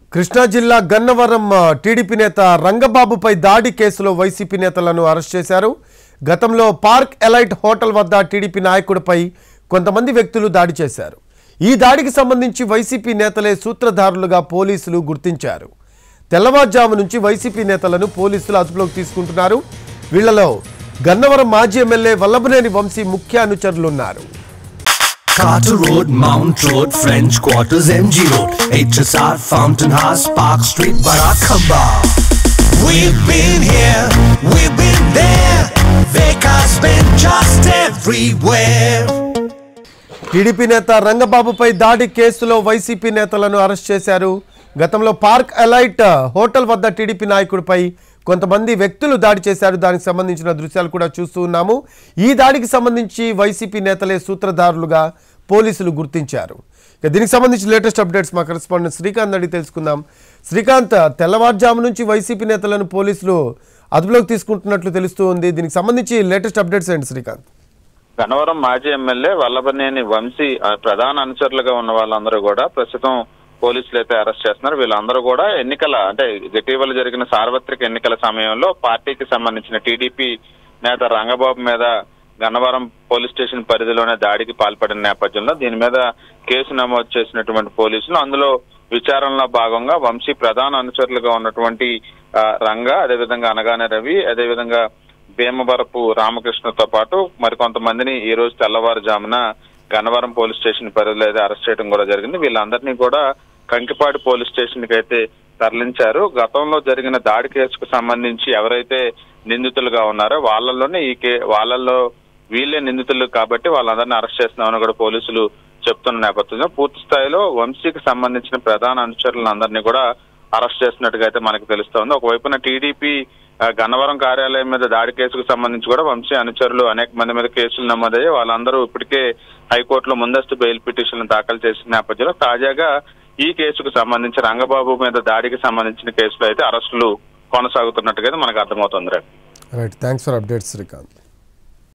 కృష్ణా జిల్లా గన్నవరం ఆ, టీడీపీ నేత రంగబాబుపై దాడి కేసులో వైసీపీ నేతలను అరెస్ట్ చేశారు గతంలో పార్క్ ఎలైట్ హోటల్ వద్ద టీడీపీ నాయకుడిపై కొంతమంది వ్యక్తులు దాడి చేశారు ఈ దాడికి సంబంధించి వైసీపీ నేతలే సూత్రధారులుగా పోలీసులు గుర్తించారు తెల్లవారుజాము నుంచి వైసీపీ నేతలను పోలీసులు అదుపులోకి తీసుకుంటున్నారు వీళ్లలో గన్నవరం మాజీ ఎమ్మెల్యే వల్లభనేని వంశీ ముఖ్య అనుచరులున్నారు Carter Road, Mount Road, French Quarters, MG Road, HSR, Fountain House, Park Street, Barakamba. We've been here, we've been there. Vekas been just everywhere. TDP నేత రంగబాబుపై దాడి కేసులో వైసీపీ నేతలను అరెస్ట్ చేశారు గతంలో పార్క్ ఎలైట్ హోటల్ వద్ద టీడీపీ నాయకుడిపై కొంతమంది వ్యక్తులు దాడి చేశారు దానికి సంబంధించిన దృశ్యాలు కూడా చూస్తూ ఉన్నాము ఈ దాడికి సంబంధించి వైసీపీ నేతలే సూత్రధారులుగా పోలీసులు గుర్తించారు ఇక దీనికి సంబంధించి లేటెస్ట్ అప్డేట్స్ మా కరెస్పాండెంట్ శ్రీకాంత్ అడిగి తెలుసుకుందాం శ్రీకాంత్ తెల్లవారుజాము నుంచి వైసీపీ నేతలను పోలీసులు అదుపులోకి తీసుకుంటున్నట్లు తెలుస్తూ ఉంది దీనికి సంబంధించి లేటెస్ట్ అప్డేట్స్ ఏంటి శ్రీకాంత్ గన్నవరం మాజీ ఎమ్మెల్యే వల్లభనేని వంశీ ఆ, ప్రధాన అనుచరులుగా ఉన్న వాళ్ళందరూ కూడా ప్రస్తుతం పోలీసులు అయితే అరెస్ట్ చేస్తున్నారు వీళ్ళందరూ కూడా ఎన్నికల అంటే ఇటీవల జరిగిన సార్వత్రిక ఎన్నికల సమయంలో పార్టీకి సంబంధించిన టీడీపీ నేత రంగబాబు మీద గన్నవరం పోలీస్ స్టేషన్ పరిధిలోనే దాడికి పాల్పడిన నేపథ్యంలో దీని మీద కేసు నమోదు చేసినటువంటి పోలీసులు అందులో విచారణలో భాగంగా వంశీ ప్రధాన అనుచరులుగా ఉన్నటువంటి ఆ, రంగ అదేవిధంగా అనగానే రవి అదేవిధంగా భీమవరపు రామకృష్ణతో పాటు మరికొంతమందిని ఈ రోజు తెల్లవారుజామున గన్నవరం పోలీస్ స్టేషన్ పరిధిలో అయితే అరెస్ట్ చేయడం కూడా జరిగింది వీళ్ళందరినీ కూడా కంకిపాడు పోలీస్ స్టేషన్ కి అయితే తరలించారు గతంలో జరిగిన దాడి కేసుకు సంబంధించి ఎవరైతే నిందితులుగా ఉన్నారో వాళ్ళలోనే ఈ కే వాళ్ళల్లో వీళ్ళే నిందితులు కాబట్టి వాళ్ళందరినీ అరెస్ట్ చేస్తున్నామని కూడా పోలీసులు చెప్తున్న నేపథ్యంలో పూర్తి స్థాయిలో వంశీకి సంబంధించిన ప్రధాన అనుచరులందరినీ కూడా అరెస్ట్ చేసినట్టుగా అయితే మనకు తెలుస్తోంది ఒకవైపున టీడీపీ ఆ, గన్నవరం కార్యాలయం మీద దాడి కేసుకు సంబంధించి కూడా వంశీ అనుచరులు అనేక మంది మీద కేసులు నమోదయ్యాయి వాళ్ళందరూ ఇప్పటికే హైకోర్టులో ముందస్తు బెయిల్ పిటిషన్లు దాఖలు చేసిన నేపథ్యంలో తాజాగా ఈ కేసుకు సంబంధించి రంగబాబు మీద దాడికి సంబంధించిన కేసులో అయితే అరెస్టులు కొనసాగుతున్నట్టుగా అయితే మనకు అర్థమవుతుంది రేపు right thanks for updates Srikanth